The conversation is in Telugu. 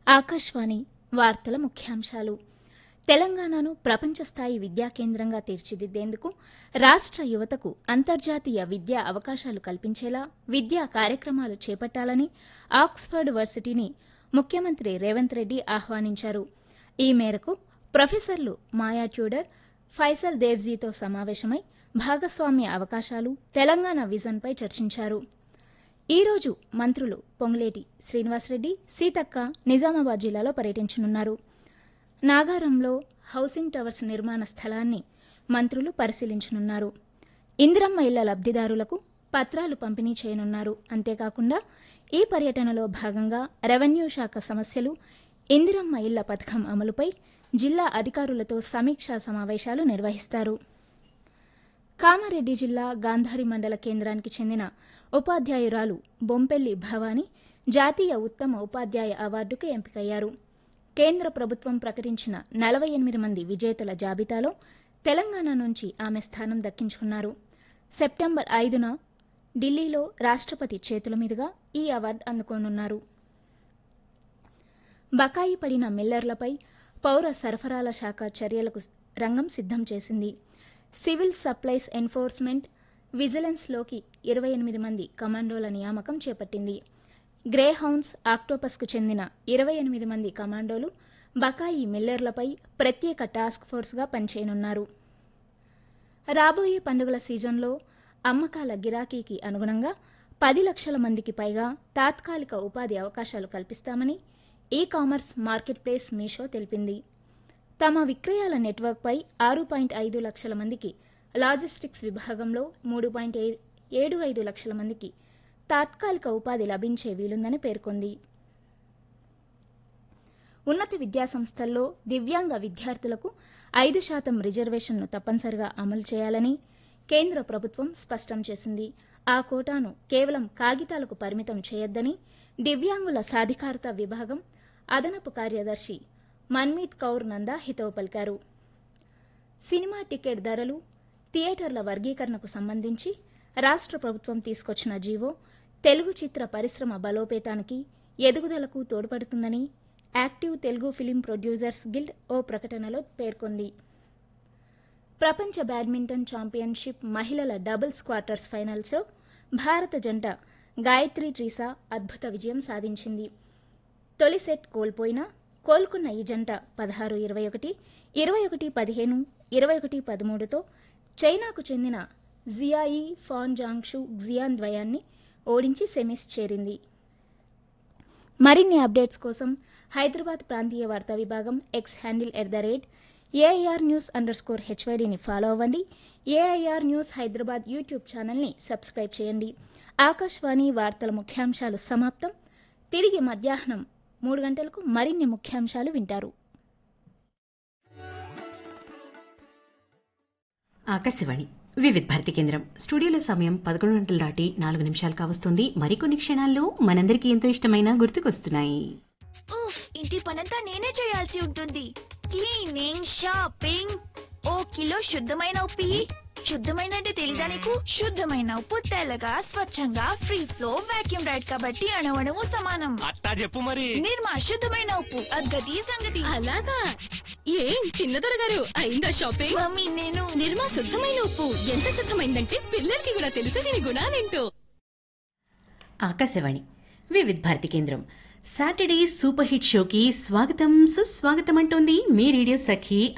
ఆకాశవాణి వార్తల ముఖ్యాంశాలు తెలంగాణను ప్రపంచ స్థాయి విద్యా కేంద్రంగా తీర్చిదిద్దేందుకు రాష్ట్ర యువతకు అంతర్జాతీయ విద్యా అవకాశాలు కల్పించేలా విద్యా కార్యక్రమాలు చేపట్టాలని ఆక్స్ఫర్డ్ వర్సిటీని ముఖ్యమంత్రి రేవంత్ రెడ్డి ఆహ్వానించారు ఈ మేరకు ప్రొఫెసర్లు మాయా ట్యూడర్ ఫైసల్ దేవ్జీతో సమావేశమై భాగస్వామ్య అవకాశాలు తెలంగాణ విజన్పై చర్చించారు ఈ రోజు మంత్రులు పొంగులేటి శ్రీనివాసరెడ్డి సీతక్క నిజామాబాద్ జిల్లాలో పర్యటించనున్నారు నాగారంలో హౌసింగ్ టవర్స్ నిర్మాణ స్థలాన్ని మంత్రులు పరిశీలించనున్నారు ఇందిరమ్మ ఇళ్ల లబ్దిదారులకు పత్రాలు పంపిణీ చేయనున్నారు అంతేకాకుండా ఈ పర్యటనలో భాగంగా రెవెన్యూ శాఖ సమస్యలు ఇందిరమ్మ ఇళ్ల పథకం అమలుపై జిల్లా అధికారులతో సమీక్షా సమావేశాలు నిర్వహిస్తారు కామారెడ్డి జిల్లా గాంధారి మండల కేంద్రానికి చెందిన ఉపాధ్యాయురాలు బొంపెల్లి భవానీ జాతీయ ఉత్తమ ఉపాధ్యాయ అవార్డుకు ఎంపికయ్యారు కేంద్ర ప్రభుత్వం ప్రకటించిన నలభై ఎనిమిది మంది విజేతల జాబితాలో తెలంగాణ నుంచి ఆమె స్థానం దక్కించుకున్నారు సెప్టెంబర్ ఐదున ఢిల్లీలో రాష్ట్రపతి చేతుల మీదుగా ఈ అవార్డు అందుకోనున్నారు బకాయి పడిన మిల్లర్లపై పౌర సరఫరాల శాఖ చర్యలకు రంగం సిద్ధం చేసింది సివిల్ సప్లైస్ ఎన్ఫోర్స్మెంట్ విజిలెన్స్లోకి ఇరవై ఎనిమిది మంది కమాండోల నియామకం చేపట్టింది గ్రే హౌన్స్ ఆక్టోపస్కు చెందిన ఇరవై ఎనిమిది మంది కమాండోలు బకాయి మిల్లర్లపై ప్రత్యేక టాస్క్ ఫోర్స్గా పనిచేయనున్నారు రాబోయే పండుగల సీజన్లో అమ్మకాల గిరాకీకి అనుగుణంగా పది లక్షల మందికి పైగా తాత్కాలిక ఉపాధి అవకాశాలు కల్పిస్తామని e commerce market place Meesho తెలిపింది తమ విక్రయాల నెట్వర్క్పై ఆరు పాయింట్ ఐదు లక్షల మందికి లాజిస్టిక్స్ విభాగంలో మూడు పాయింట్ ఏడు ఐదు లక్షల మందికి తాత్కాలిక ఉపాధి లభించే వీలుందని పేర్కొంది ఉన్నత విద్యాసంస్థల్లో దివ్యాంగ విద్యార్థులకు ఐదు శాతం రిజర్వేషన్ను తప్పనిసరిగా అమలు చేయాలని కేంద్ర ప్రభుత్వం స్పష్టం చేసింది ఆ కోటాను కేవలం కాగితాలకు పరిమితం చేయొద్దని దివ్యాంగుల సాధికారత విభాగం అదనపు కార్యదర్శి మన్మీత్ కౌర్ నందా హితవు పలికారు సినిమా టికెట్ ధరలు థియేటర్ల వర్గీకరణకు సంబంధించి రాష్ట్ర ప్రభుత్వం తీసుకొచ్చిన జీవో తెలుగు చిత్ర పరిశ్రమ బలోపేతానికి ఎదుగుదలకు తోడ్పడుతుందని active Telugu film producers guild ఓ ప్రకటనలో పేర్కొంది ప్రపంచ బ్యాడ్మింటన్ ఛాంపియన్షిప్ మహిళల డబుల్స్ క్వార్టర్స్ ఫైనల్స్లో భారత జంట గాయత్రి ట్రీసా అద్భుత విజయం సాధించింది తొలి సెట్ కోల్పోయినా కోలుకున్న ఈ జంట పదహారు ఇరవై ఒకటి ఇరవై ఒకటి పదిహేను ఇరవై ఒకటి పదమూడుతో చైనాకు చెందిన జియాయి ఫాన్ జాంగ్షు జియాన్ ద్వయాన్ని ఓడించి సెమీస్ చేరింది మరిన్ని అప్డేట్స్ కోసం హైదరాబాద్ ప్రాంతీయ వార్తా విభాగం X handle at the rate AIR news underscore స్కోర్ హెచ్వైడీని ఫాలో అవ్వండి ఏఐఆర్ న్యూస్ హైదరాబాద్ యూట్యూబ్ ఛానల్ని సబ్స్క్రైబ్ చేయండి ఆకాశవాణి వార్తల ముఖ్యాంశాలు సమాప్తం తిరిగి మధ్యాహ్నం మూడు గంటలకు మరిన్ని ముఖ్యాంశాలు వింటారు ఆకాశవాణి వివిధ్ భారతి కేంద్రం స్టూడియోలో సమయం పదకొండు గంటలు దాటి నాలుగు నిమిషాలు కావస్తుంది మరికొన్ని క్షణాల్లో మనందరికీ ఎంతో ఇష్టమైన గుర్తుకొస్తున్నాయి ఉఫ్ ఇంటి పనంతా నేనే చేయాల్సి ఉంటుంది క్లీనింగ్ షాపింగ్ ఓ కిలో శుద్ధమైన ఉప్పి శుద్ధమైన అంటే తెలీదా నీకు శుద్ధమైన ఉప్పు తెల్లగా స్వచ్ఛంగా ఫ్రీ ఫ్లో వాక్యూమ్ రైడ్ కాబట్టి అణవణము సమానం అట్టా చెప్పు మరి నిర్మా శుద్ధమైన ఉప్పు అద్గతి సంగతి అలాగా ఏం చిన్నదొర గారు అయిందా షాపింగ్ మమ్మీ నేను నిర్మా శుద్ధమైన ఉప్పు ఎంత శుద్ధమైందంటే పిల్లలకి కూడా తెలుసు దీని గుణాలేంటో ఆకాశవాణి వివిధ్ భారతి కేంద్రం సాటర్డే సూపర్ హిట్ షోకి స్వాగతం సుస్వాగతం అంటోంది మీ రేడియో సఖి